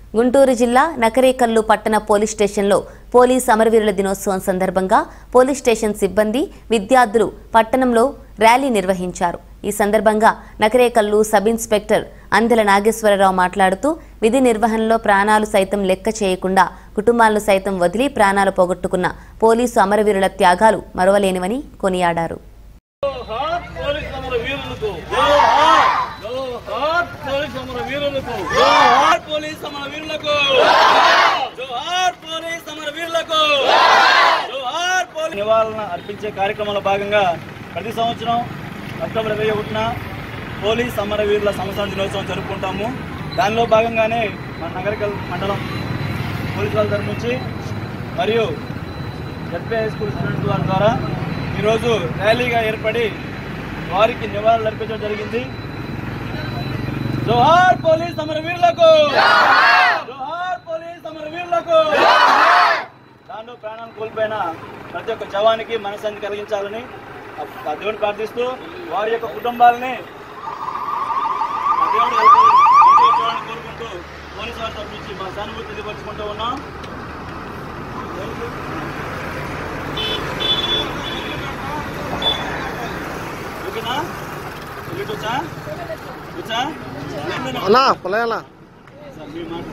గుంటూరు జిల్లా నకరేకల్లు పట్టణ పోలీస్ స్టేషన్లో పోలీస్ అమరవీరుల దినోత్సవం సందర్భంగా పోలీస్ స్టేషన్ సిబ్బంది విద్యార్థులు పట్టణంలో ర్యాలీ నిర్వహించారు ఈ సందర్భంగా నకరేకల్లు సబ్ ఇన్స్పెక్టర్ అందెల నాగేశ్వరరావు మాట్లాడుతూ విధి నిర్వహణలో ప్రాణాలు సైతం లెక్క చేయకుండా కుటుంబాలను సైతం వదిలి ప్రాణాలు పోగొట్టుకున్న పోలీసు అమరవీరుల త్యాగాలు మరవలేనివని కొనియాడారు జోహార్ పోలీస్ అమర వీరులకు జోహార్ జోహార్ పోలీస్ అమర వీరులకు జోహార్ పోలీస్ అమర వీరులకు జోహార్ పోలీస్ అమర వీరులకు జోహార్ పోలీస్ నివాళన అర్పించే కార్యక్రమంలో భాగంగా ప్రతి సంవత్సరం అక్టోబర్ ఇరవై ఒకటిన పోలీస్ అమరవీరుల సంవత్సరం దినోత్సవం జరుపుకుంటాము దానిలో భాగంగానే మన నగరికల్ మండలం పోలీసు వాళ్ళ తరఫు నుంచి మరియు జడ్పీఐ స్కూల్ స్టూడెంట్స్ వారి ద్వారా ఈరోజు ర్యాలీగా ఏర్పడి వారికి నివాళులు అర్పించడం జరిగింది జోహార్ పోలీస్ అమరవీరులకు జోహార్ పోలీస్ అమరవీరులకు దాంట్లో ప్రాణాలు కోల్పోయిన ప్రతి ఒక్క జవానికి మనశాంతి కలిగించాలని ఆ- ఆ దేవుని ప్రార్థిస్తూ వారి యొక్క కుటుంబాలని ఆ దేవుడు చూడాలని కోరుకుంటూ పోలీసు వారి తరఫు నుంచి మా సానుభూతి తెలియపరుచుకుంటూ ఉన్నాం ఓకేనా వెళ్ళి కూర్చా కూర్చా అన్నా పొలయాలా సార్ మీ మాట